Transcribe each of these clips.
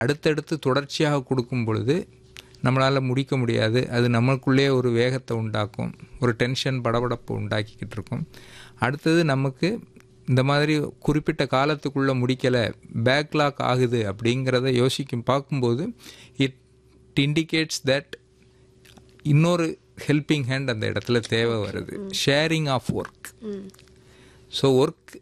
அடுத்தடுத்து தொடர்ச்சியாக கொடுக்கும் பொழுது நம்மளால் முடிக்க முடியாது அது நமக்குள்ளே ஒரு வேகத்தை உண்டாக்கும் ஒரு டென்ஷன் படபடப்பு உண்டாக்கிக்கிட்டு இருக்கும் அடுத்தது நமக்கு இந்த மாதிரி குறிப்பிட்ட காலத்துக்குள்ளே முடிக்கலை பேக்லாக் ஆகுது அப்படிங்கிறத யோசிக்கும் பார்க்கும்போது இட் இண்டிகேட்ஸ் தட் இன்னொரு ஹெல்பிங் ஹேண்ட் அந்த இடத்துல தேவை வருது sharing of work so work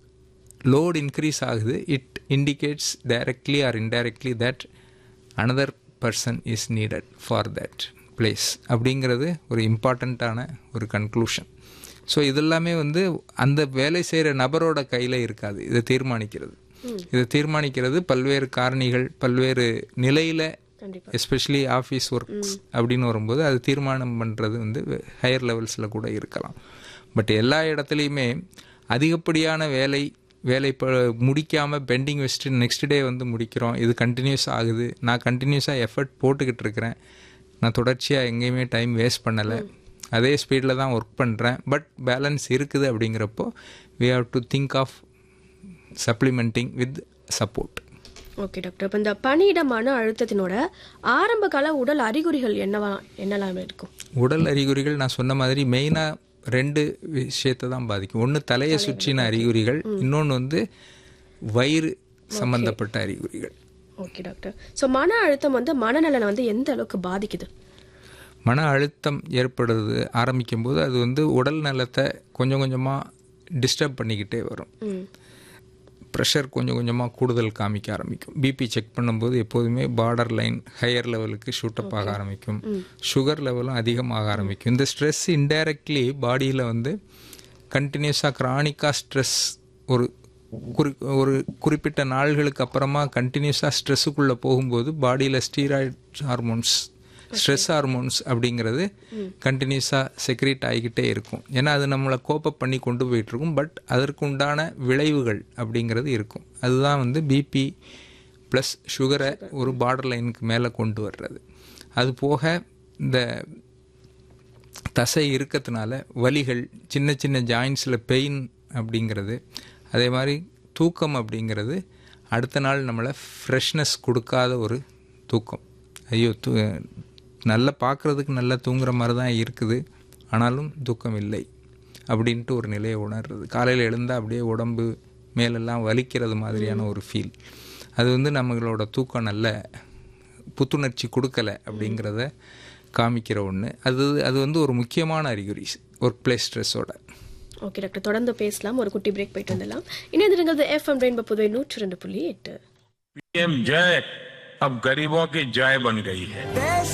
load increase ஆகுது it indicates directly or indirectly that another person is needed for that place அப்படிங்கிறது ஒரு இம்பார்ட்டண்ட்டான ஒரு கன்க்ளூஷன் ஸோ இதெல்லாமே வந்து அந்த வேலை செய்கிற நபரோட கையில் இருக்காது இதை தீர்மானிக்கிறது இதை தீர்மானிக்கிறது பல்வேறு காரணிகள் பல்வேறு நிலையில் கண்டிப்பா எஸ்பெஷலி ஆஃபீஸ் ஒர்க்ஸ் அப்படின்னு வரும்போது அது தீர்மானம் பண்ணுறது வந்து ஹையர் லெவல்ஸில் கூட இருக்கலாம் பட் எல்லா இடத்துலையுமே அதிகப்படியான வேலை வேலை இப்போ முடிக்காமல் பெண்டிங் வச்சுட்டு நெக்ஸ்ட் டே வந்து முடிக்கிறோம் இது கண்டினியூஸ் ஆகுது நான் கண்டினியூஸாக எஃபர்ட் போட்டுக்கிட்டு இருக்கிறேன் நான் தொடர்ச்சியாக எங்கேயுமே டைம் வேஸ்ட் பண்ணலை அதே ஸ்பீடில் தான் ஒர்க் பண்ணுறேன் பட் பேலன்ஸ் இருக்குது அப்படிங்கிறப்போ we have to think of supplementing with support okay doctor இப்போ இந்த பணியிட மன அழுத்தத்தினோட ஆரம்ப கால உடல் அறிகுறிகள் என்னவா என்னெல்லாம் இருக்கும் உடல் அறிகுறிகள் நான் சொன்ன மாதிரி மெயினாக ரெண்டு விஷயத்தை தான் பாதிக்கும் ஒன்று தலையை சுற்றின அறிகுறிகள் இன்னொன்று வந்து வயிறு சம்பந்தப்பட்ட அறிகுறிகள் ஓகே டாக்டர் ஸோ மன அழுத்தம் வந்து மனநலனை வந்து எந்த அளவுக்கு பாதிக்குது மன அழுத்தம் ஏற்படுறது ஆரம்பிக்கும் போது அது வந்து உடல் நலத்தை கொஞ்சம் கொஞ்சமாக டிஸ்டர்ப் பண்ணிக்கிட்டே வரும் ம் ப்ரெஷர் கொஞ்சம் கொஞ்சமாக கூடுதல் காமிக்க ஆரம்பிக்கும் பிபி செக் பண்ணும்போது எப்போதுமே பார்டர் லைன் ஹையர் லெவலுக்கு ஷூட்டப் ஆக ஆரம்பிக்கும் சுகர் லெவலும் அதிகமாக ஆரம்பிக்கும் இந்த ஸ்ட்ரெஸ் இன்டைரக்ட்லி பாடியில் வந்து கண்டினியூஸாக க்ரானிக்காக ஸ்ட்ரெஸ் ஒரு குறி ஒரு குறிப்பிட்ட நாள்களுக்கு அப்புறமா கண்டினியூஸாக ஸ்ட்ரெஸ்ஸுக்குள்ளே போகும்போது பாடியில் ஸ்டீராய்ட் ஹார்மோன்ஸ் ஸ்ட்ரெஸ் ஹார்மோன்ஸ் அப்படிங்கிறது கண்டினியூஸாக செக்ரேட் ஆகிக்கிட்டே இருக்கும் ஏன்னா அது நம்மளை கோப்பப் பண்ணி கொண்டு போயிட்டு இருக்கும் பட் அதற்கு உண்டான விளைவுகள் அப்படிங்கிறது இருக்கும் அதுதான் வந்து பிபி ப்ளஸ் சுகரை ஒரு பார்டர் லைனுக்கு மேலே கொண்டு வர்றது அது போக இந்த தசை இருக்கிறதுனால வலிகள் சின்ன சின்ன ஜாயின்ஸில் பெயின் அப்படிங்கிறது அதே மாதிரி தூக்கம் அப்படிங்கிறது அடுத்த நாள் நம்மளை ஃப்ரெஷ்னஸ் கொடுக்காத ஒரு தூக்கம் ஐயோ தூ நல்லா பார்க்குறதுக்கு நல்லா தூங்குற மாதிரி தான் இருக்குது ஆனாலும் தூக்கம் இல்லை அப்படின்ட்டு ஒரு நிலையை உணர்றது காலையில் எழுந்தால் அப்படியே உடம்பு மேலெல்லாம் வலிக்கிறது மாதிரியான ஒரு ஃபீல் அது வந்து நம்மளோட தூக்கம் நல்ல புத்துணர்ச்சி கொடுக்கல அப்படிங்கிறத காமிக்கிற ஒன்று அது அது வந்து ஒரு முக்கியமான அறிகுறி ஒர்க் பிளேஸ் ஸ்ட்ரெஸ்ஸோட ஓகே டாக்டர் தொடர்ந்து பேசலாம் ஒரு குட்டி பிரேக் போயிட்டு வந்துடலாம் இணைந்திருங்கிறது எஃப்எம் ரெயின்போ புதுவை நூற்றி ரெண்டு புள்ளி எட்டு पीएम जय अब गरीबों की जय बन गई है देश